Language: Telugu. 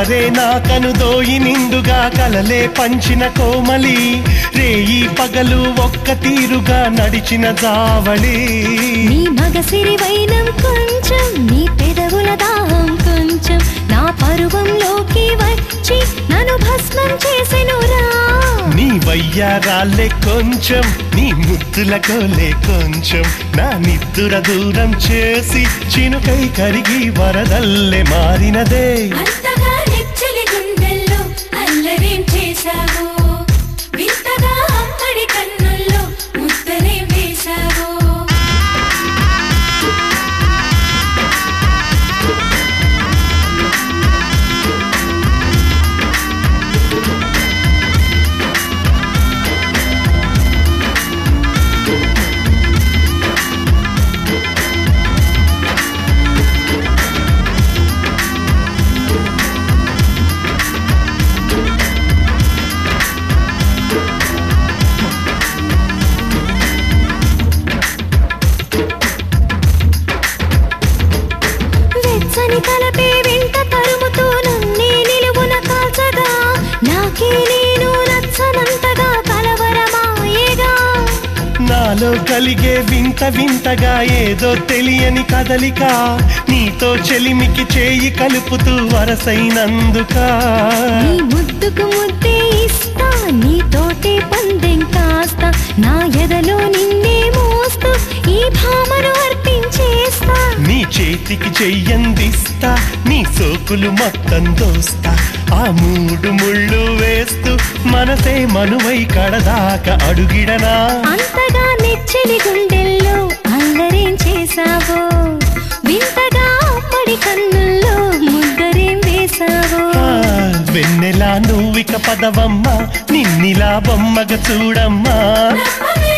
కవరే నా కనుదోయి నిండుగా కలలే పంచిన కోమలి రేయి పగలు ఒక్క తీరుగా నడిచిన జావళి నీ మగసిరి వైనం కొంచెం నీ పెదవుల దాహం కొంచెం నా పరువంలోకి వచ్చి నన్ను భస్మం చేసెనురా నీ వయ్యారాలే కొంచెం నీ ముద్దుల కోలే కొంచెం నా నిద్దుర దూరం చేసి చినుకై కరిగి వరదల్లే మారినదే అంతగా నెచ్చలి గుండెల్లో అల్లరేం చేశావో వింతగా అమ్మడి కన్నుల్లో ముద్దరేం వేశావో వెచ్చని తలపే వెంట తరుముతూ నన్నే నిలువున కాల్చగా నాకే నేను నచ్చనంతగా కలవరమాయేగా నాలో కలిగే వింత వింతగా ఏదో తెలియని కదలిక నీతో చెలిమికి చేయి కలుపుతూ వరసైనందుక నీ ముద్దుకు ముద్దే ఇస్తా నీ తోటే పందెం కాస్తా నా ఎదలో నిన్నే మోస్తూ ఈ భామను అర్పించేస్తా నీ చేతికి చెయ్యందిస్తా నీ సోకులు మొత్తం దోస్తా ఆ మూడు ముళ్ళు వేస్తూ మనసే మనువై కడదాకా అడుగిడనా అంతగా నెచ్చలి గుండెల్లో అల్లరేం చేసావో వింతగా అప్పటి కన్నుల్లో ముద్దరేం వేసావో ఆ, వెన్నెలా నువ్విక పదవమ్మ నిన్నిలా బొమ్మగ చూడమ్మా నమ్మవే